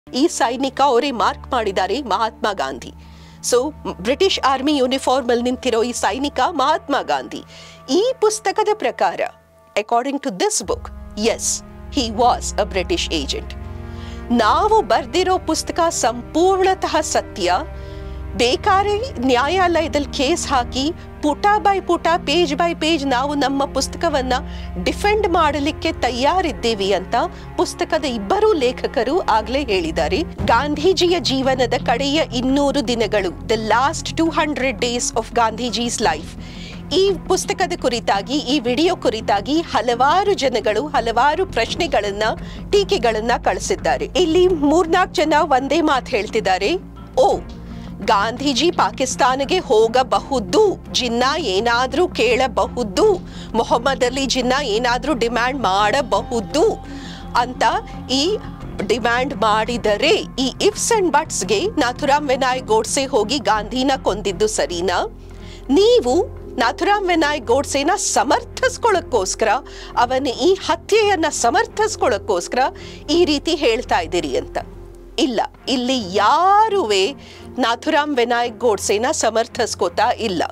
ಈ ಸೈನಿಕ ಅವರೇ ಮಾರ್ಕ್ ಮಾಡಿದ್ದಾರೆ Mahatma Gandhi so British army uniform ಅಲ್ಲಿ ನಿಂತಿರೋ ಈ ಸೈನಿಕ ಮಹಾತ್ಮ ಗಾಂಧಿ ಈ ಪುಸ್ತಕದ ಪ್ರಕಾರ according to this book as he was a British agent ನಾವು ಬರ್ದಿರೋ ಪುಸ್ತಕ ಸಂಪೂರ್ಣತಃ ಸತ್ಯ ಬೇಕಾದ್ರೆ ನ್ಯಾಯಾಲಯದಲ್ಲಿ ಕೇಸ್ ಹಾಕಿ ಪುಟ ಬೈ ಪುಟ ಪೇಜ್ ಬೈ ಪೇಜ್ ನಾವು ನಮ್ಮ ಪುಸ್ತಕವನ್ನ ಡಿಫೆಂಡ್ ಮಾಡಲಿಕ್ಕೆ ತಯಾರಿದ್ದೀವಿ ಅಂತ ಪುಸ್ತಕದ ಇಬ್ಬರು ಲೇಖಕರು ಆಗ್ಲೇ ಹೇಳಿದ್ದಾರೆ ಗಾಂಧೀಜಿಯ ಜೀವನದ ಕಡೆಯ ಇನ್ನೂರು ದಿನಗಳು the last two hundred days of Gandhiji's life ಈ ಪುಸ್ತಕದ ಕುರಿತಾಗಿ ಈ ವಿಡಿಯೋ ಕುರಿತಾಗಿ ಹಲವಾರು ಜನಗಳು ಹಲವಾರು ಪ್ರಶ್ನೆಗಳನ್ನ ಟೀಕೆಗಳನ್ನ ಕಳಿಸಿದ್ದಾರೆ ಇಲ್ಲಿ ಮೂರ್ನಾಲ್ಕು ಜನ ಒಂದೇ ಮಾತು ಹೇಳ್ತಿದ್ದಾರೆ ಓ ಗಾಂಧೀಜಿ ಪಾಕಿಸ್ತಾನಿಗೆ ಹೋಗಬಹುದು ಜಿನ್ನ ಏನಾದ್ರೂ ಕೇಳಬಹುದು ಮೊಹಮ್ಮದ್ ಅಲಿ ಜಿನ್ನ ಏನಾದ್ರೂ ಡಿಮ್ಯಾಂಡ್ ಮಾಡಬಹುದು ಅಂತ ಈ ಡಿಮ್ಯಾಂಡ್ ಮಾಡಿದರೆ ಈ ಇಫ್ಸ್ ಅಂಡ್ ಬಟ್ಸ್ಗೆ ನಾಥುರಾಮ್ ವಿನಾಯಕ್ ಗೋಡ್ಸೆ ಹೋಗಿ ಗಾಂಧಿನ ಕೊಂದಿದ್ದು ಸರಿನಾ ನೀವು ನಾಥುರಾಮ್ ವಿನಾಯಕ್ ಗೋಡ್ಸೆನ ಸಮರ್ಥಿಸ್ಕೊಳ್ಳೋಕ್ಕೋಸ್ಕರ ಅವನ ಈ ಹತ್ಯೆಯನ್ನ ಸಮರ್ಥಿಸ್ಕೊಳ್ಳೋಕ್ಕೋಸ್ಕರ ಈ ರೀತಿ ಹೇಳ್ತಾ ಇದ್ದೀರಿ ಅಂತ ಇಲ್ಲ ಇಲ್ಲಿ ಯಾರುವೇ ನಾಥುರಾಮ್ ವಿನಾಯಕ್ ಗೋಡ್ಸೆನ ಸಮರ್ಥಿಸ್ಕೋತಾ ಇಲ್ಲ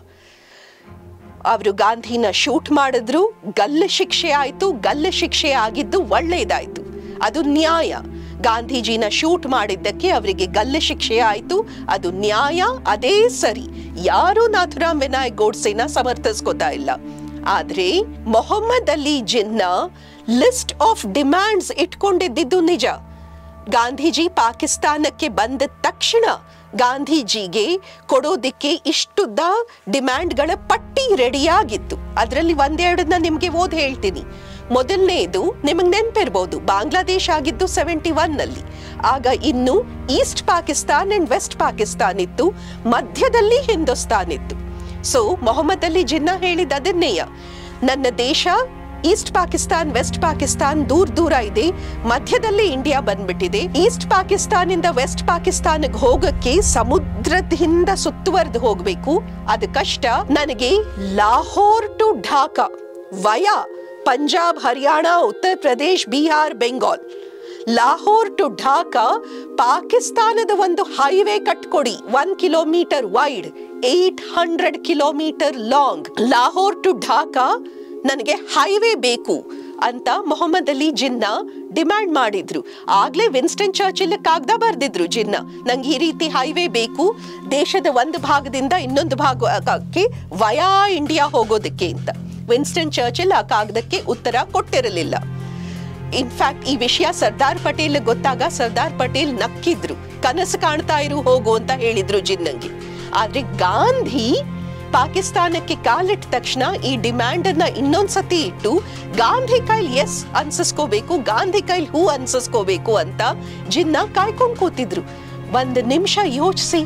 ಅವರು ಗಾಂಧಿನ ಶೂಟ್ ಮಾಡಿದ್ರು ಗಲ್ಲ ಶಿಕ್ಷೆ ಆಯ್ತು ಗಲ್ಲ ಶಿಕ್ಷೆ ಆಗಿದ್ದು ಒಳ್ಳೇದಾಯ್ತು ಅದು ನ್ಯಾಯ ಗಾಂಧೀಜಿನ ಶೂಟ್ ಮಾಡಿದ್ದಕ್ಕೆ ಅವರಿಗೆ ಗಲ್ಲ ಶಿಕ್ಷೆ ಆಯ್ತು ಅದು ನ್ಯಾಯ ಅದೇ ಸರಿ ಯಾರು ನಾಥುರಾಮ್ ವಿನಾಯಕ್ ಗೋಡ್ಸೆನ ಸಮರ್ಥಿಸ್ಕೋತಾ ಇಲ್ಲ ಆದ್ರೆ Mohammad Ali Jinnah list of demands ಇಟ್ಕೊಂಡಿದ್ದಿದ್ದು ನಿಜ ಗಾಂಧೀಜಿ ಪಾಕಿಸ್ತಾನಕ್ಕೆ ಬಂದ ತಕ್ಷಣ ಗಾಂಧೀಜಿಗೆ ಕೊಡೋದಿಕ್ಕೆ ಇಷ್ಟುದ್ದ ಡಿಮ್ಯಾಂಡ್ಗಳ ಪಟ್ಟಿ ರೆಡಿಯಾಗಿತ್ತು ಅದರಲ್ಲಿ ಒಂದೆರಡನ್ನ ನಿಮ್ಗೆ ಓದ್ ಹೇಳ್ತೀನಿ ಮೊದಲನೇದು ನಿಮಗೆ ನೆನಪಿರ್ಬೋದು ಬಾಂಗ್ಲಾದೇಶ ಆಗಿದ್ದು ಸೆವೆಂಟಿ ಒನ್ ನಲ್ಲಿ ಆಗ ಇನ್ನು east Pakistan and west Pakistan ಇತ್ತು ಮಧ್ಯದಲ್ಲಿ ಹಿಂದೂಸ್ತಾನ್ ಇತ್ತು ಸೊ ಮೊಹಮ್ಮದ್ ಅಲಿ ಜಿನ್ನಾ ಹೇಳಿದ ಅದನ್ನೇಯ ನನ್ನ ದೇಶ ಈಸ್ಟ್ ಪಾಕಿಸ್ತಾನ್ ವೆಸ್ಟ್ ಪಾಕಿಸ್ತಾನ್ ದೂರ ದೂರ ಇದೆ ಮಧ್ಯದಲ್ಲಿ ಇಂಡಿಯಾ ಬಂದ್ಬಿಟ್ಟಿದೆ ಈಸ್ಟ್ ಪಾಕಿಸ್ತಾನ್ ಇಂದ ವೆಸ್ಟ್ ಪಾಕಿಸ್ತಾನ್ಗೆ ಹೋಗಕ್ಕೆ ಸಮುದ್ರದಿಂದ ಸುತ್ತುವರೆದು ಹೋಗ್ಬೇಕು ಅದು ಕಷ್ಟ ನನಗೆ Lahore to Dhaka via Punjab Haryana Uttar Pradesh Bihar Bengal Lahore to Dhaka ಪಾಕಿಸ್ತಾನದ ಒಂದು ಹೈವೇ ಕಟ್ಕೊಡಿ one kilometre wide eight hundred kilometre long Lahore to Dhaka ನನಗೆ ಹೈವೇ ಬೇಕು ಅಂತ ಮೊಹಮ್ಮದ್ ಅಲಿ ಜಿನ್ನಾ ಡಿಮ್ಯಾಂಡ್ ಮಾಡಿದ್ರು ಆಗ್ಲೇ ವಿನ್ಸ್ಟನ್ ಚರ್ಚಿಲ್ ಕಾಗ್ದ ಬರ್ದಿದ್ರು ಜಿನ್ನಾ ನಂಗೆ ಈ ರೀತಿ ಹೈವೇ ಬೇಕು ದೇಶದ ಒಂದು ಭಾಗದಿಂದ ಇನ್ನೊಂದು ಭಾಗಕ್ಕೆ ವಯಾ ಇಂಡಿಯಾ ಹೋಗೋದಕ್ಕೆ ಅಂತ ವಿನ್ಸ್ಟನ್ ಚರ್ಚಿಲ್ ಆ ಕಾಗದಕ್ಕೆ ಉತ್ತರ ಕೊಟ್ಟಿರಲಿಲ್ಲ ಇನ್ಫ್ಯಾಕ್ಟ್ ಈ ವಿಷಯ ಸರ್ದಾರ್ ಪಟೇಲ್ ಗೊತ್ತಾಗ ಸರ್ದಾರ್ ಪಟೇಲ್ ನಕ್ಕಿದ್ರು ಕನಸು ಕಾಣ್ತಾ ಇರು ಹೋಗು ಅಂತ ಹೇಳಿದ್ರು ಜಿನ್ನಂಗೆ ಆದ್ರೆ ಗಾಂಧಿ ಪಾಕಿಸ್ತಾನಕ್ಕೆ ಕಾಲಿಟ್ಟ ತಕ್ಷಣ ಈ ಡಿಮ್ಯಾಂಡ್ ಅನ್ನ ಇನ್ನೊಂದ್ಸತಿ ಇಟ್ಟು ಗಾಂಧಿ ಕೈಲ್ ಎಸ್ ಅನ್ಸಿಸ್ಕೋಬೇಕು ಗಾಂಧಿ ಕೈಲ್ ಹೂ ಅನ್ಸಿಸ್ಕೋಬೇಕು ಅಂತ ಜಿನ್ನ ಕಾಯ್ಕೊಂಡ್ ಕೂತಿದ್ರು ಒಂದ್ ನಿಮಿಷ ಯೋಚಿಸಿ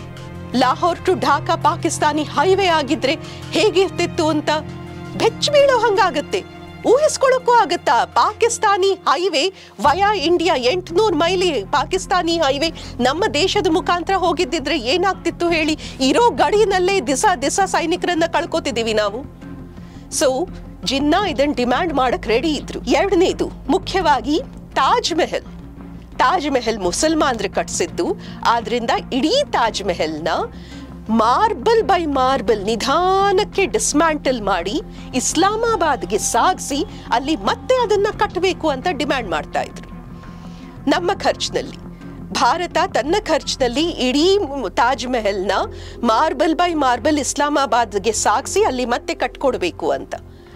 ಲಾಹೋರ್ ಟು ಢಾಕಾ ಪಾಕಿಸ್ತಾನಿ ಹೈವೇ ಆಗಿದ್ರೆ ಹೇಗಿರ್ತಿತ್ತು ಅಂತ ಬೆಚ್ಚ ಬೀಳೋ ಹಂಗಾಗತ್ತೆ ಊಹಿಸ್ಕೊಳಕ್ಕೂ ಆಗತ್ತಾ ಪಾಕಿಸ್ತಾನಿ ಹೈವೇ ವಯಾ ಇಂಡಿಯಾ ಎಂಟ್ನೂರ್ ಮೈಲಿ ಪಾಕಿಸ್ತಾನಿ ಹೈವೇ ನಮ್ಮ ದೇಶದ ಮುಖಾಂತರ ಹೋಗಿದ್ದಿದ್ರೆ ಏನಾಗ್ತಿತ್ತು ಹೇಳಿ ಇರೋ ಗಡಿನಲ್ಲೇ ದಿಸ ದಿಸ ಸೈನಿಕರನ್ನ ಕಳ್ಕೊತಿದೀವಿ ನಾವು ಸೊ ಜಿನ್ನಾ ಇದನ್ನ ಡಿಮ್ಯಾಂಡ್ ಮಾಡಕ್ ರೆಡಿ ಇದ್ರು ಎರಡನೇದು ಮುಖ್ಯವಾಗಿ ತಾಜ್ ಮೆಹಲ್ ತಾಜ್ ಮೆಹಲ್ ಮುಸಲ್ಮಾನ್ರು ಕಟ್ಸಿದ್ದು ಆದ್ರಿಂದ ಇಡೀ ತಾಜ್ ಮೆಹಲ್ನ ಮಾರ್ಬಲ್ ಬೈ ಮಾರ್ಬಲ್ ನಿಧಾನಕ್ಕೆ ಡಿಸ್ಮ್ಯಾಂಟಲ್ ಮಾಡಿ ಇಸ್ಲಾಮಾಬಾದ್ಗೆ ಸಾಗಿಸಿ ಅಲ್ಲಿ ಮತ್ತೆ ಅದನ್ನ ಕಟ್ಟಬೇಕು ಅಂತ ಡಿಮ್ಯಾಂಡ್ ಮಾಡ್ತಾ ಇದ್ರು ನಮ್ಮ ಖರ್ಚಿನಲ್ಲಿ ಭಾರತ ತನ್ನ ಖರ್ಚಿನಲ್ಲಿ ಇಡೀ ತಾಜ್ ಮೆಹಲ್ನ ಮಾರ್ಬಲ್ ಬೈ ಮಾರ್ಬಲ್ ಇಸ್ಲಾಮಾಬಾದ್ಗೆ ಸಾಗಿಸಿ ಅಲ್ಲಿ ಮತ್ತೆ ಕಟ್ಕೊಡ್ಬೇಕು ಅಂತ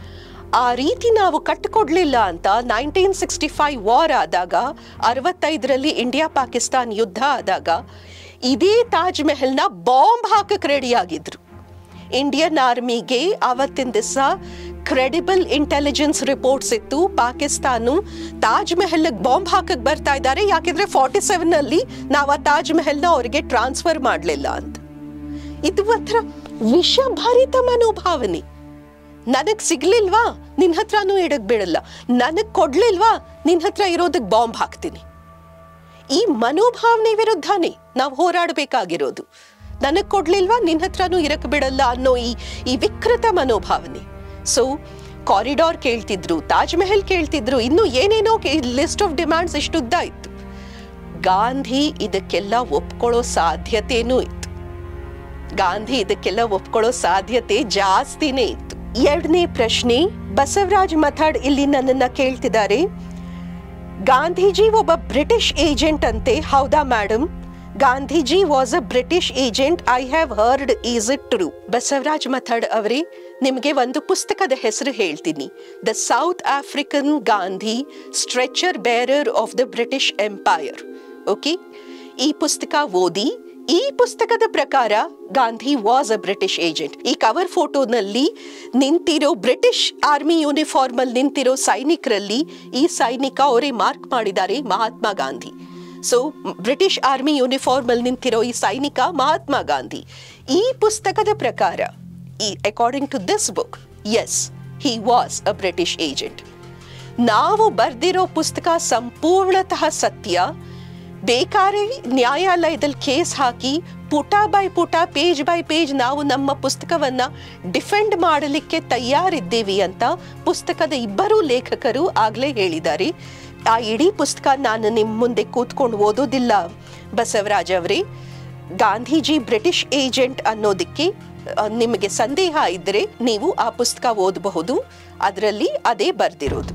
ಆ ರೀತಿ ನಾವು ಕಟ್ಟಿಕೊಡ್ಲಿಲ್ಲ ಅಂತ ನೈನ್ಟೀನ್ ಸಿಕ್ಸ್ಟಿ ಫೈವ್ ವಾರ್ ಆದಾಗ ಅರವತ್ತೈದರಲ್ಲಿ ಇಂಡಿಯಾ ಪಾಕಿಸ್ತಾನ್ ಯುದ್ಧ ಆದಾಗ ಇದೇ ತಾಜ್ ಮೆಹಲ್ನ ಬಾಂಬ್ ಹಾಕಕ್ ರೆಡಿ ಆಗಿದ್ರು ಇಂಡಿಯನ್ ಆರ್ಮಿಗೆ ಆವತ್ತಿನ ದಿವಸ ಕ್ರೆಡಿಬಲ್ ಇಂಟೆಲಿಜೆನ್ಸ್ ರಿಪೋರ್ಟ್ಸ್ ಇತ್ತು ಪಾಕಿಸ್ತಾನ ತಾಜ್ ಮೆಹಲ್ ಬಾಂಬ್ ಹಾಕಕ್ ಬರ್ತಾ ಇದ್ದಾರೆ ಯಾಕೆಂದ್ರೆ ಫಾರ್ಟಿ ಸೆವೆನ್ ಅಲ್ಲಿ ನಾವು ಆ ತಾಜ್ ಮೆಹಲ್ನ ಅವರಿಗೆ ಟ್ರಾನ್ಸ್ಫರ್ ಮಾಡಲಿಲ್ಲ ಅಂತ ಇದು ಒಂಥರ ವಿಷಭರಿತ ಮನೋಭಾವನೆ ನನಗ್ ಸಿಗ್ಲಿಲ್ವಾ ನಿನ್ ಹತ್ರನೂ ಇಡಕ್ ಬಿಡಲ್ಲ ನನಗ್ ಕೊಡ್ಲಿಲ್ವಾ ನಿನ್ ಹತ್ರ ಇರೋದಕ್ ಬಾಂಬ್ ಹಾಕ್ತೀನಿ ಈ ಮನೋಭಾವನೆ ವಿರುದ್ಧನೇ ನಾವು ಹೋರಾಡಬೇಕಾಗಿರೋದು ನನಗ್ ಕೊಡ್ಲಿಲ್ವಾ ನಿನ್ ಹತ್ರನೂ ಇರಕ್ ಬಿಡಲ್ಲ ಅನ್ನೋ ಈ ಈ ವಿಕೃತ ಮನೋಭಾವನೆ ಸೊ ಕಾರಿಡಾರ್ ಕೇಳ್ತಿದ್ರು ತಾಜ್ ಮೆಹಲ್ ಕೇಳ್ತಿದ್ರು ಇನ್ನು ಏನೇನೋ ಲಿಸ್ಟ್ ಆಫ್ ಡಿಮ್ಯಾಂಡ್ಸ್ ಇಷ್ಟುದ್ದ ಇತ್ತು ಗಾಂಧಿ ಇದಕ್ಕೆಲ್ಲ ಒಪ್ಕೊಳ್ಳೋ ಸಾಧ್ಯತೆನೂ ಇತ್ತು ಗಾಂಧಿ ಇದಕ್ಕೆಲ್ಲ ಒಪ್ಕೊಳ್ಳೋ ಸಾಧ್ಯತೆ ಜಾಸ್ತಿನೇ ಇತ್ತು ಎರಡನೇ ಪ್ರಶ್ನೆ ಬಸವರಾಜ್ ಮಥಾಡ್ ಇಲ್ಲಿ ನನ್ನನ್ನ ಕೇಳ್ತಿದ್ದಾರೆ ಗಾಂಧೀಜಿ ಒಬ್ಬ ಬ್ರಿಟಿಷ್ ಏಜೆಂಟ್ ಅಂತೆ ಹೌದಾ madam Gandhiji was a British agent I have heard is it true Basavaraj Mathad ಅವರೇ ನಿಮಗೆ ಒಂದು ಪುಸ್ತಕದ ಹೆಸರು ಹೇಳ್ತೀನಿ the South African Gandhi stretcher bearer of the British empire okay ಈ ಪುಸ್ತಕ ಓದಿ ಈ ಪುಸ್ತಕದ ಪ್ರಕಾರ Gandhi was a British agent ಈ ಕವರ್ ಫೋಟೋನಲ್ಲಿ ನಿಂತಿರೋ ಬ್ರಿಟಿಷ್ ಆರ್ಮಿ ಯೂನಿಫಾರ್ಮ್ ಅಲ್ಲಿ ನಿಂತಿರೋ ಸೈನಿಕರಲ್ಲಿ ಈ ಸೈನಿಕ ಅವರೇ ಮಾರ್ಕ್ ಮಾಡಿದ್ದಾರೆ Mahatma Gandhi so British army uniform ಅಲ್ಲಿ ನಿಂತಿರೋ ಈ ಸೈನಿಕ ಮಹಾತ್ಮ ಗಾಂಧಿ ಈ ಪುಸ್ತಕದ ಪ್ರಕಾರ ಈ according to this book as he was a British agent ನಾವು ಬರ್ದಿರೋ ಪುಸ್ತಕ ಸಂಪೂರ್ಣತಃ ಸತ್ಯ ಬೇಕಾದ್ರೆ ನ್ಯಾಯಾಲಯದಲ್ಲಿ ಕೇಸ್ ಹಾಕಿ ಪುಟ ಬೈ ಪುಟ ಪೇಜ್ ಬೈ ಪೇಜ್ ನಾವು ನಮ್ಮ ಪುಸ್ತಕವನ್ನ ಡಿಫೆಂಡ್ ಮಾಡಲಿಕ್ಕೆ ತಯಾರಿದ್ದೀವಿ ಅಂತ ಪುಸ್ತಕದ ಇಬ್ಬರು ಲೇಖಕರು ಆಗ್ಲೇ ಹೇಳಿದ್ದಾರೆ ಆ ಇಡೀ ಪುಸ್ತಕ ನಾನು ನಿಮ್ಮ ಮುಂದೆ ಕೂತ್ಕೊಂಡು ಓದೋದಿಲ್ಲ ಬಸವರಾಜ್ ಅವರೇ ಗಾಂಧೀಜಿ ಬ್ರಿಟಿಷ್ ಏಜೆಂಟ್ ಅನ್ನೋದಕ್ಕೆ ಆ, ನಿಮಗೆ ಸಂದೇಹ ಇದ್ದರೆ ನೀವು ಆ ಪುಸ್ತಕ ಓದಬಹುದು ಅದರಲ್ಲಿ ಅದೇ ಬರ್ದಿರೋದು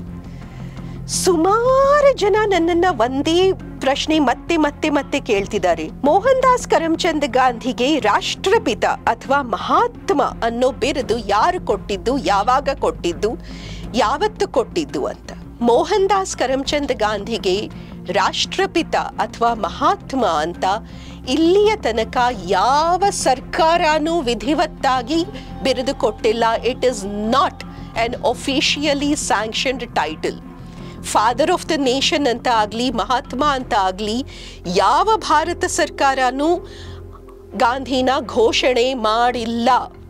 ಸುಮಾರು ಜನ ನನ್ನನ್ನ ಒಂದೇ ಪ್ರಶ್ನೆ ಮತ್ತೆ ಮತ್ತೆ ಮತ್ತೆ ಕೇಳ್ತಿದ್ದಾರೆ ಮೋಹನ್ ದಾಸ್ ಕರಮ್ಚಂದ್ ಗಾಂಧಿಗೆ ರಾಷ್ಟ್ರಪಿತ ಅಥವಾ ಮಹಾತ್ಮ ಅನ್ನೋ ಬಿರುದು ಯಾರು ಕೊಟ್ಟಿದ್ದು ಯಾವಾಗ ಕೊಟ್ಟಿದ್ದು ಯಾವತ್ತು ಕೊಟ್ಟಿದ್ದು ಅಂತ ಮೋಹನ್ ದಾಸ್ ಕರಮ್ಚಂದ್ ಗಾಂಧಿಗೆ ರಾಷ್ಟ್ರಪಿತ ಅಥವಾ ಮಹಾತ್ಮ ಅಂತ ಇಲ್ಲಿಯ ತನಕ ಯಾವ ಸರ್ಕಾರನೂ ವಿಧಿವತ್ತಾಗಿ ಬಿರುದು ಕೊಟ್ಟಿಲ್ಲ it is not an officially sanctioned title father of the nation ಅಂತ ಆಗಲಿ ಮಹಾತ್ಮ ಅಂತ ಆಗಲಿ ಯಾವ ಭಾರತ ಸರ್ಕಾರನೂ ಗಾಂಧಿನ ಘೋಷಣೆ ಮಾಡಿಲ್ಲ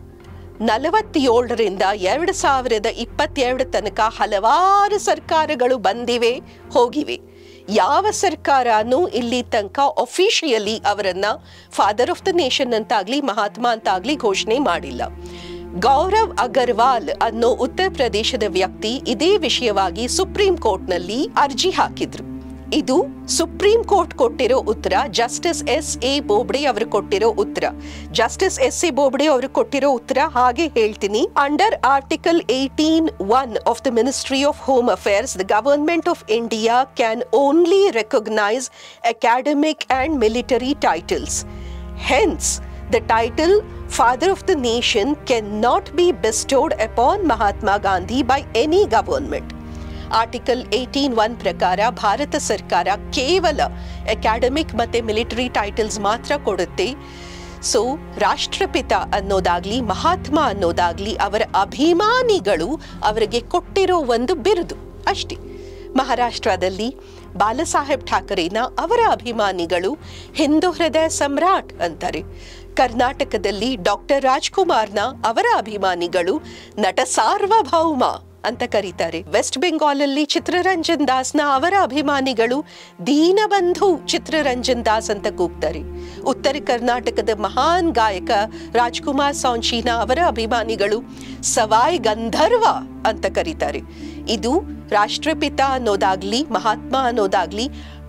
ನಲವತ್ತೇಳರಿಂದ ಎರಡು ಸಾವಿರದ ಇಪ್ಪತ್ತೆರಡು ತನಕ ಹಲವಾರು ಸರ್ಕಾರಗಳು ಬಂದಿವೆ ಹೋಗಿವೆ ಯಾವ ಸರ್ಕಾರನೂ ಇಲ್ಲಿ ತನಕ ಒಫಿಷಿಯಲಿ ಅವರನ್ನ ಫಾದರ್ ಆಫ್ ದ ನೇಷನ್ ಅಂತಾಗ್ಲಿ ಮಹಾತ್ಮ ಅಂತಾಗ್ಲಿ ಘೋಷಣೆ ಮಾಡಿಲ್ಲ ಗೌರವ್ ಅಗರ್ವಾಲ್ ಅನ್ನೋ ಉತ್ತರ ಪ್ರದೇಶದ ವ್ಯಕ್ತಿ ಇದೇ ವಿಷಯವಾಗಿ ಸುಪ್ರೀಂ ಕೋರ್ಟ್ನಲ್ಲಿ ಅರ್ಜಿ ಹಾಕಿದ್ರು ಇದು ಸುಪ್ರೀಂ ಕೋರ್ಟ್ ಕೊಟ್ಟಿರೋ ಉತ್ತರ ಜಸ್ಟಿಸ್ ಎಸ್ ಎ ಬೋಬ್ಡೆ ಅವರು ಕೊಟ್ಟಿರೋ ಉತ್ತರ ಜಸ್ಟಿಸ್ ಎಸ್ ಎ ಬೋಬ್ಡೆ ಅವರು ಕೊಟ್ಟಿರೋ ಉತ್ತರ ಹಾಗೆ ಹೇಳ್ತೀನಿ under article eighteen one of the ministry of home affairs the government of India can only recognise academic and military titles hence the title Father of the Nation cannot be bestowed upon Mahatma Gandhi by any government. Article eighteen one ಪ್ರಕಾರ ಭಾರತ ಸರ್ಕಾರ ಕೇವಲ academic ಮತ್ತೆ military titles ಮಾತ್ರ ಕೊಡುತ್ತೆ so ರಾಷ್ಟ್ರಪಿತ ಅನ್ನೋದಾಗ್ಲಿ ಮಹಾತ್ಮ ಅನ್ನೋದಾಗ್ಲಿ ಅವರ ಅಭಿಮಾನಿಗಳು ಅವರಿಗೆ ಕೊಟ್ಟಿರೋ ಒಂದು ಬಿರುದು ಅಷ್ಟೇ ಮಹಾರಾಷ್ಟ್ರದಲ್ಲಿ ಬಾಲಸಾಹೇಬ್ ಠಾಕರೆನ ಅವರ ಅಭಿಮಾನಿಗಳು ಹಿಂದೂ ಹೃದಯ ಸಮ್ರಾಟ್ ಅಂತಾರೆ ಕರ್ನಾಟಕದಲ್ಲಿ ಡಾಕ್ಟರ್ ರಾಜ್ಕುಮಾರ್ನ ಅವರ ಅಭಿಮಾನಿಗಳು ನಟ ಸಾರ್ವಭೌಮ ಅಂತ ಕರೀತಾರೆ ವೆಸ್ಟ್ ಬೆಂಗಾಲಲ್ಲಿ ಚಿತ್ರರಂಜನ್ ದಾಸ್ನ ಅವರ ಅಭಿಮಾನಿಗಳು ದೀನಬಂಧು ಚಿತ್ರರಂಜನ್ ದಾಸ್ ಅಂತ ಕೂಗ್ತಾರೆ ಉತ್ತರ ಕರ್ನಾಟಕದ ಮಹಾನ್ ಗಾಯಕ ರಾಜ್ಕುಮಾರ್ ಸೌಂಶಿನ ಅವರ ಅಭಿಮಾನಿಗಳು ಸವಾಯ್ ಗಂಧರ್ವ ಅಂತ ಕರೀತಾರೆ ಇದು ರಾಷ್ಟ್ರಪಿತ ಅನ್ನೋದಾಗ್ಲಿ ಮಹಾತ್ಮ ಅನ್ನೋದಾಗ್ಲಿ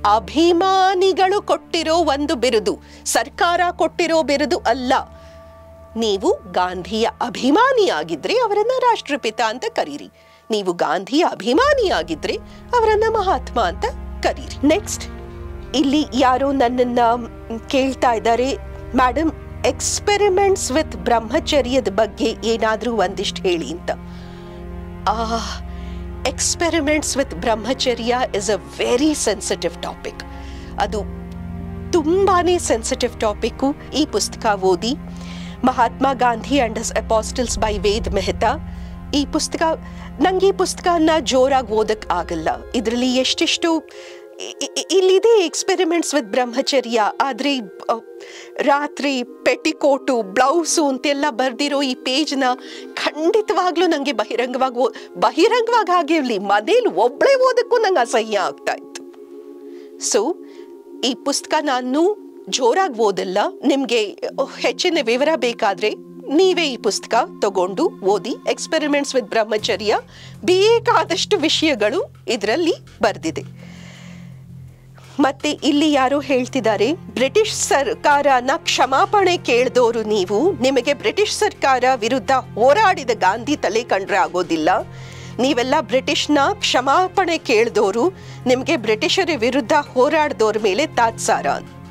ಅಭಿಮಾನಿಗಳು ಕೊಟ್ಟಿರೋ ಒಂದು ಬಿರುದು ಸರ್ಕಾರ ಕೊಟ್ಟಿರೋ ಬಿರುದು ಅಲ್ಲ ನೀವು ಗಾಂಧಿಯ ಅಭಿಮಾನಿಯಾಗಿದ್ರೆ ಅವರನ್ನ ರಾಷ್ಟ್ರಪಿತ ಅಂತ ಕರೀರಿ ನೀವು ಗಾಂಧಿಯ ಅಭಿಮಾನಿಯಾಗಿದ್ರೆ ಅವರನ್ನ ಮಹಾತ್ಮ ಅಂತ ಕರೀರಿ ನೆಕ್ಸ್ಟ್ ಇಲ್ಲಿ ಯಾರೋ ನನ್ನನ್ನ ಕೇಳ್ತಾ ಇದ್ದಾರೆ ಮೇಡಮ್ ಎಕ್ಸ್ಪೆರಿಮೆಂಟ್ಸ್ ವಿತ್ ಬ್ರಹ್ಮಚರ್ಯದ ಬಗ್ಗೆ ಏನಾದರೂ ಒಂದಿಷ್ಟು ಹೇಳಿ ಅಂತ experiments with brahmacharya is a very sensitive topic ಅದು ತುಂಬಾನೇ ಸೆನ್ಸಿಟಿವ್ ಟಾಪಿಕ್ಕು ಈ ಪುಸ್ತಕ ಓದಿ ಮಹಾತ್ಮ ಗಾಂಧಿ ಅಂಡ್ ಹಸ್ ಅಪಾಸ್ಟಲ್ಸ್ ಬೈ ವೇದ್ ಮೆಹ್ತಾ ಈ ಪುಸ್ತಕ ನಂಗೆ ಈ ಪುಸ್ತಕನ ಜೋರಾಗಿ ಓದಕ್ ಆಗಲ್ಲ ಇದರಲ್ಲಿ ಎಷ್ಟೆಷ್ಟು ಇ- ಇ- ಇಲ್ಲಿದೆ ಎಕ್ಸ್ಪೆರಿಮೆಂಟ್ಸ್ ವಿತ್ ಬ್ರಹ್ಮಚರ್ಯ ಆದ್ರೆ ಅ, ರಾತ್ರಿ ಪೆಟಿಕೋಟು ಬ್ಲೌಸು ಅಂತೆಲ್ಲ ಬರ್ದಿರೋ ಈ ಪೇಜ್ನ ಖಂಡಿತವಾಗ್ಲೂ ನಂಗೆ ಬಹಿರಂಗವಾಗಿ ಓ ಬಹಿರಂಗವಾಗಿ ಆಗಿರ್ಲಿ ಮನೇಲಿ ಒಬ್ಳೆ ಓದಕ್ಕೂ ನಂಗೆ ಅಸಹ್ಯ ಆಗ್ತಾ ಇತ್ತು ಸೊ ಈ ಪುಸ್ತಕ ನಾನು ಜೋರಾಗಿ ಓದಲ್ಲ ನಿಮಗೆ ಹೆಚ್ಚಿನ ವಿವರ ಬೇಕಾದ್ರೆ ನೀವೇ ಈ ಪುಸ್ತಕ ತಗೊಂಡು ಓದಿ ಎಕ್ಸ್ಪೆರಿಮೆಂಟ್ಸ್ ವಿತ್ ಬ್ರಹ್ಮಚರ್ಯ ಬೇಕಾದಷ್ಟು ವಿಷಯಗಳು ಇದರಲ್ಲಿ ಬರೆದಿದೆ ಮತ್ತೆ ಇಲ್ಲಿ ಯಾರೋ ಹೇಳ್ತಿದ್ದಾರೆ ಬ್ರಿಟಿಷ್ ಸರ್ಕಾರನ ಕ್ಷಮಾಪಣೆ ಕೇಳ್ದೋರು ನೀವು ನಿಮಗೆ ಬ್ರಿಟಿಷ್ ಸರ್ಕಾರ ವಿರುದ್ಧ ಹೋರಾಡಿದ ಗಾಂಧಿ ತಲೆ ಕಂಡ್ರೆ ಆಗೋದಿಲ್ಲ ನೀವೆಲ್ಲ ಬ್ರಿಟಿಷ್ನ ಕ್ಷಮಾಪಣೆ ಕೇಳ್ದೋರು ನಿಮಗೆ ಬ್ರಿಟಿಷರ ವಿರುದ್ಧ ಹೋರಾಡ್ದೋರ್ ಮೇಲೆ ತಾತ್ಸಾರ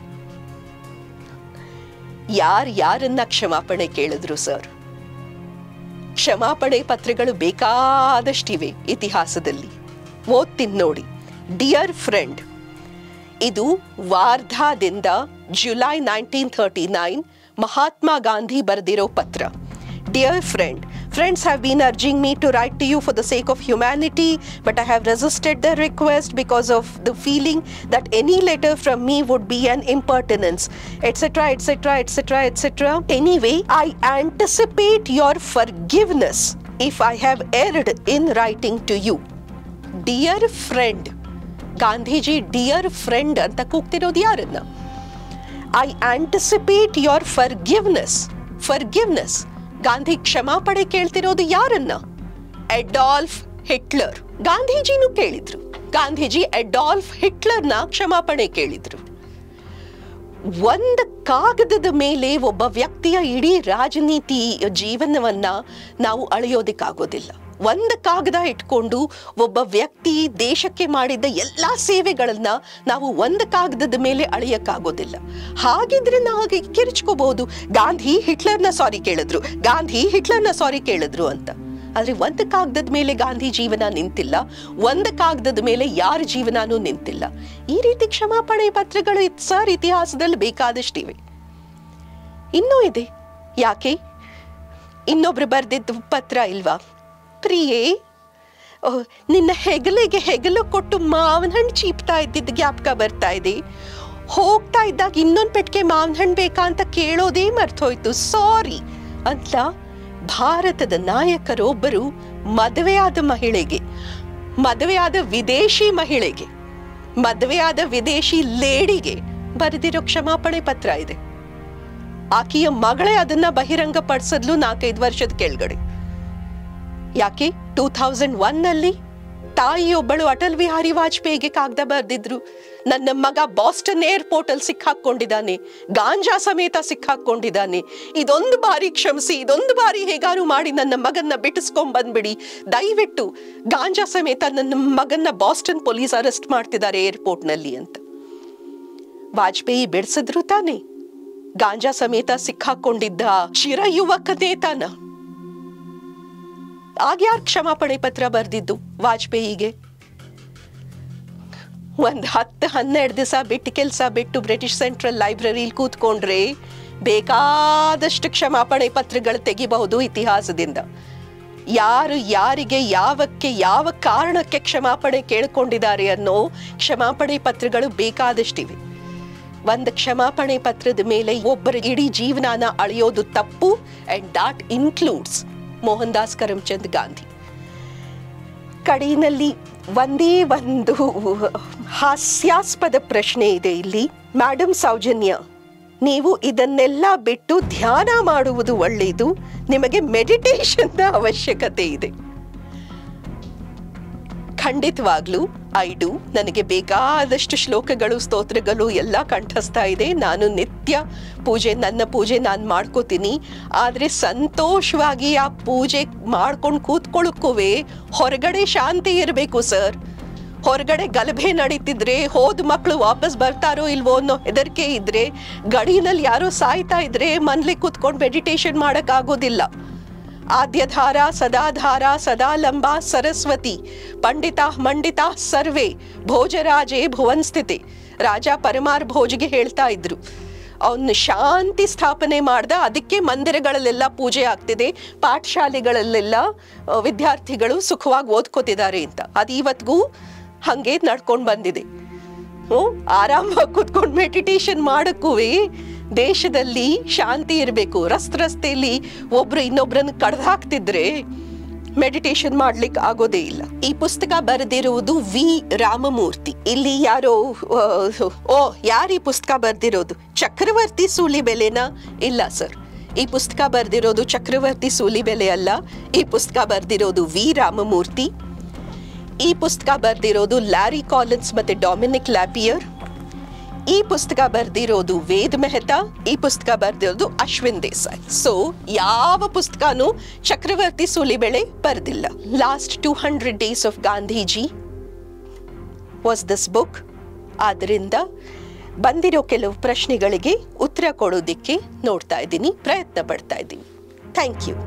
ಯಾರ್ ಯಾರನ್ನ ಕ್ಷಮಾಪಣೆ ಕೇಳಿದ್ರು ಸರ್ ಕ್ಷಮಾಪಣೆ ಪತ್ರಗಳು ಬೇಕಾದಷ್ಟಿವೆ ಇತಿಹಾಸದಲ್ಲಿ ಓದ್ತೀನಿ ನೋಡಿ ಡಿಯರ್ ಫ್ರೆಂಡ್ ಇದು ವಾರ್ಧಾದಿಂದ July nineteen thirty nine Mahatma Gandhi ಬರೆದಿರೋ ಪತ್ರ dear friend Friends have been urging me to write to you for the sake of humanity, but I have resisted the request because of the feeling that any letter from me would be an impertinence, etc., etc., etc., etc. Anyway, I anticipate your forgiveness if I have erred in writing to you. Dear friend Gandhiji dear friend ಅಂತ ಕೂಗ್ತಿರೋದು ಯಾರನ್ನ I anticipate your forgiveness forgiveness Gandhi ಕ್ಷಮಾಪಣೆ ಕೇಳ್ತಿರೋದು ಯಾರನ್ನ ಎಡಾಲ್ಫ್ Hitler ಗಾಂಧೀಜಿನೂ ಕೇಳಿದ್ರು ಗಾಂಧೀಜಿ ಎಡಾಲ್ಫ್ ಹಿಟ್ಲರ್ನ ಕ್ಷಮಾಪಣೆ ಕೇಳಿದ್ರು ಒಂದು ಕಾಗದದ ಮೇಲೆ ಒಬ್ಬ ವ್ಯಕ್ತಿಯ ಇಡೀ ರಾಜನೀತಿ ಜೀವನವನ್ನ ನಾವು ಅಳೆಯೋದಕ್ಕಾಗೋದಿಲ್ಲ ಒಂದು ಕಾಗದ ಇಟ್ಕೊಂಡು ಒಬ್ಬ ವ್ಯಕ್ತಿ ದೇಶಕ್ಕೆ ಮಾಡಿದ ಎಲ್ಲಾ ಸೇವೆಗಳನ್ನ ನಾವು ಒಂದು ಕಾಗದದ ಮೇಲೆ ಅಳೆಯಕ್ಕಾಗೋದಿಲ್ಲ ಹಾಗಿದ್ರೆ ನಾವು ಕಿರಿಚ್ಕೋಬಹುದು ಗಾಂಧಿ ಹಿಟ್ಲರ್ನ ಸಾರಿ ಕೇಳಿದ್ರು ಗಾಂಧಿ ಹಿಟ್ಲರ್ನ ಸಾರಿ ಕೇಳಿದ್ರು ಅಂತ ಆದ್ರೆ ಒಂದು ಕಾಗದದ ಮೇಲೆ ಗಾಂಧಿ ಜೀವನ ನಿಂತಿಲ್ಲ ಒಂದು ಕಾಗದದ ಮೇಲೆ ಯಾರ ಜೀವನನೂ ನಿಂತಿಲ್ಲ ಈ ರೀತಿ ಕ್ಷಮಾಪಣೆ ಪತ್ರಗಳು ಇತ್- ಸರ್ ಇತಿಹಾಸದಲ್ಲಿ ಬೇಕಾದಷ್ಟಿವೆ ಇನ್ನೂ ಇದೆ ಯಾಕೆ ಇನ್ನೊಬ್ರು ಬರ್ದಿದ್ದು ಪತ್ರ ಇಲ್ವಾ ಪ್ರಿಯೇ ಓ, ನಿನ್ನ ಹೆಗಲಿಗೆ ಹೆಗಲು ಕೊಟ್ಟು ಮಾವಿನ ಹಣ್ಣು ಚೀಪ್ತಾ ಇದ್ದಿದ್ದು ಜ್ಞಾಪಕ ಬರ್ತಾ ಇದೆ ಹೋಗ್ತಾ ಇದ್ದಾಗ ಇನ್ನೊಂದು ಪೆಟ್ಟಿಗೆ ಮಾವಿನ ಹಣ್ಣು ಬೇಕಾ ಅಂತ ಕೇಳೋದೇ ಮರ್ತೋಯ್ತು ಸಾರಿ ಅಂತ ಭಾರತದ ನಾಯಕರೊಬ್ಬರು ಮದುವೆಯಾದ ಮಹಿಳೆಗೆ ಮದುವೆಯಾದ ವಿದೇಶಿ ಮಹಿಳೆಗೆ ಮದುವೆಯಾದ ವಿದೇಶಿ ಲೇಡಿಗೆ ಬರೆದಿರೋ ಕ್ಷಮಾಪಣೆ ಪತ್ರ ಇದೆ ಆಕೆಯ ಮಗಳೇ ಅದನ್ನ ಬಹಿರಂಗ ಪಡಿಸಿದ್ಲು ನಾಲ್ಕೈದು ವರ್ಷದ ಕೆಳಗಡೆ ಯಾಕೆ ಟೂ ಥೌಸಂಡ್ ಒನ್ ನಲ್ಲಿ ತಾಯಿಯೊಬ್ಬಳು ಅಟಲ್ ಬಿಹಾರಿ ವಾಜಪೇಯಿಗೆ ಕಾಗದ ಬರೆದಿದ್ರು ನನ್ನ ಮಗ ಬಾಸ್ಟನ್ ಏರ್ಪೋರ್ಟ್ ಅಲ್ಲಿ ಸಿಕ್ಕಾಕೊಂಡಿದ್ದಾನೆ ಗಾಂಜಾ ಸಮೇತ ಸಿಕ್ಕಾಕೊಂಡಿದ್ದಾನೆ ಇದೊಂದು ಬಾರಿ ಕ್ಷಮಿಸಿ ಇದೊಂದು ಬಾರಿ ಹೇಗಾರು ಮಾಡಿ ನನ್ನ ಮಗನ್ನ ಬಿಟ್ಟಿಸ್ಕೊಂಡ್ ಬಂದ್ಬಿಡಿ ದಯವಿಟ್ಟು ಗಾಂಜಾ ಸಮೇತ ನನ್ನ ಮಗನ್ನ ಬಾಸ್ಟನ್ ಪೊಲೀಸ್ ಅರೆಸ್ಟ್ ಮಾಡ್ತಿದ್ದಾರೆ ಏರ್ಪೋರ್ಟ್ ನಲ್ಲಿ ಅಂತ ವಾಜಪೇಯಿ ಬಿಡಿಸಿದ್ರು ತಾನೆ ಗಾಂಜಾ ಸಮೇತ ಸಿಕ್ಕಾಕೊಂಡಿದ್ದ ಚಿರ ಯುವಕನೇ ತಾನ ಆಗ್ಯಾರ್ ಕ್ಷಮಾಪಣೆ ಪತ್ರ ಬರೆದಿದ್ದು ವಾಜಪೇಯಿಗೆ ಒಂದ್ ಹತ್ತು ಹನ್ನೆರಡು ದಿವಸ ಬಿಟ್ಟು ಕೆಲಸ ಬಿಟ್ಟು ಬ್ರಿಟಿಷ್ ಸೆಂಟ್ರಲ್ ಲೈಬ್ರರಿಲಿ ಕೂತ್ಕೊಂಡ್ರೆ ಬೇಕಾದಷ್ಟು ಕ್ಷಮಾಪಣೆ ಪತ್ರಗಳು ತೆಗಿಬಹುದು ಇತಿಹಾಸದಿಂದ ಯಾರು ಯಾರಿಗೆ ಯಾವಕ್ಕೆ ಯಾವ ಕಾರಣಕ್ಕೆ ಕ್ಷಮಾಪಣೆ ಕೇಳ್ಕೊಂಡಿದ್ದಾರೆ ಅನ್ನೋ ಕ್ಷಮಾಪಣೆ ಪತ್ರಗಳು ಬೇಕಾದಷ್ಟಿವೆ ಒಂದು ಕ್ಷಮಾಪಣೆ ಪತ್ರದ ಮೇಲೆ ಒಬ್ಬರ ಇಡೀ ಜೀವನಾನ ಅಳೆಯೋದು ತಪ್ಪು and that includes Mohandas Karamchand Gandhi ಕಡೆಯಲ್ಲಿ ಒಂದೇ ಒಂದು ಹಾಸ್ಯಾಸ್ಪದ ಪ್ರಶ್ನೆ ಇದೆ ಇಲ್ಲಿ ಮೇಡಮ್ ಸೌಜನ್ಯ ನೀವು ಇದನ್ನೆಲ್ಲ ಬಿಟ್ಟು ಧ್ಯಾನ ಮಾಡುವುದು ಒಳ್ಳೆಯದು ನಿಮಗೆ ಮೆಡಿಟೇಷನ್ನ ಅವಶ್ಯಕತೆ ಇದೆ ಖಂಡಿತವಾಗ್ಲೂ ಐ ಡು ನನಗೆ ಬೇಕಾದಷ್ಟು ಶ್ಲೋಕಗಳು ಸ್ತೋತ್ರಗಳು ಎಲ್ಲ ಕಂಠಸ್ತಾ ಇದೆ ನಾನು ನಿತ್ಯ ಪೂಜೆ ನನ್ನ ಪೂಜೆ ನಾನು ಮಾಡ್ಕೋತೀನಿ ಆದರೆ ಸಂತೋಷವಾಗಿ ಆ ಪೂಜೆ ಮಾಡ್ಕೊಂಡು ಕೂತ್ಕೊಳ್ಳೋಕ್ಕೂವೆ ಹೊರಗಡೆ ಶಾಂತಿ ಇರಬೇಕು ಸರ್ ಹೊರಗಡೆ ಗಲಭೆ ನಡೀತಿದ್ರೆ ಹೋದ ಮಕ್ಕಳು ವಾಪಸ್ ಬರ್ತಾರೋ ಇಲ್ವೋ ಅನ್ನೋ ಹೆದರಿಕೆ ಇದ್ರೆ ಗಡಿನಲ್ಲಿ ಯಾರೋ ಸಾಯ್ತಾ ಇದ್ರೆ ಮನ್ಲಿ ಕೂತ್ಕೊಂಡು ಮೆಡಿಟೇಷನ್ ಮಾಡೋಕ್ಕಾಗೋದಿಲ್ಲ ಆದ್ಯಧಾರ ಸದಾಧಾರ ಸದಾಲಂಬ ಸರಸ್ವತಿ ಪಂಡಿತ ಮಂಡಿತ ಸರ್ವೇ ಭೋಜರಾಜೇ ಭುವನ್ ಸ್ಥಿತಿ ರಾಜ ಪರಮಾರ್ ಭೋಜ್ಗೆ ಹೇಳ್ತಾ ಇದ್ರು ಅವನು ಶಾಂತಿ ಸ್ಥಾಪನೆ ಮಾಡ್ದ ಅದಕ್ಕೆ ಮಂದಿರಗಳಲ್ಲೆಲ್ಲ ಪೂಜೆ ಆಗ್ತಿದೆ ಪಾಠಶಾಲೆಗಳಲ್ಲೆಲ್ಲ ಆ, ವಿದ್ಯಾರ್ಥಿಗಳು ಸುಖವಾಗಿ ಓದ್ಕೋತಿದ್ದಾರೆ ಅಂತ ಅದು ಇವತ್ತಿಗೂ ಹಂಗೆ ನಡ್ಕೊಂಡು ಬಂದಿದೆ ಹ್ಮ್ ಆರಾಮಾಗಿ ಕೂತ್ಕೊಂಡು ಮೆಡಿಟೇಷನ್ ಮಾಡಕ್ಕೂ ದೇಶದಲ್ಲಿ ಶಾಂತಿ ಇರಬೇಕು ರಸ್ತೆ ರಸ್ತೆಯಲ್ಲಿ ಒಬ್ರು ಇನ್ನೊಬ್ರನ್ನ ಕಡ್ದು ಹಾಕ್ತಿದ್ರೆ ಮೆಡಿಟೇಷನ್ ಮಾಡ್ಲಿಕ್ಕೆ ಆಗೋದೇ ಇಲ್ಲ ಈ ಪುಸ್ತಕ ಬರೆದಿರುವುದು ವಿ ರಾಮಮೂರ್ತಿ ಇಲ್ಲಿ ಯಾರೋ ಆ, ಓ ಯಾರು ಈ ಪುಸ್ತಕ ಬರೆದಿರೋದು ಚಕ್ರವರ್ತಿ ಸೂಲಿಬೆಲೆನಾ ಇಲ್ಲ ಸರ್ ಈ ಪುಸ್ತಕ ಬರೆದಿರೋದು ಚಕ್ರವರ್ತಿ ಸೂಲಿಬೆಲೆ ಅಲ್ಲ ಈ ಪುಸ್ತಕ ಬರೆದಿರೋದು ವಿ ರಾಮಮೂರ್ತಿ ಈ ಪುಸ್ತಕ ಬರೆದಿರೋದು ಲ್ಯಾರಿ ಕಾಲಿನ್ಸ್ ಮತ್ತೆ ಡೊಮಿನಿಕ್ ಲ್ಯಾಪಿಯರ್ ಈ ಪುಸ್ತಕ ಬರ್ದಿರೋದು ವೇದ್ ಮೆಹ್ತಾ ಈ ಪುಸ್ತಕ ಬರ್ದಿರೋದು ಅಶ್ವಿನ್ ದೇಸಾಯಿ ಸೊ ಯಾವ ಪುಸ್ತಕನೂ ಚಕ್ರವರ್ತಿ ಸೂಲಿಬೆಳೆ ಬರ್ದಿಲ್ಲ last two hundred days of Gandhiji was this book ಆದ್ದರಿಂದ ಬಂದಿರೋ ಕೆಲವು ಪ್ರಶ್ನೆಗಳಿಗೆ ಉತ್ತರ ಕೊಡೋದಿಕ್ಕೆ ನೋಡ್ತಾ ಇದ್ದೀನಿ ಪ್ರಯತ್ನ ಪಡ್ತಾ ಇದ್ದೀನಿ ಥ್ಯಾಂಕ್ ಯು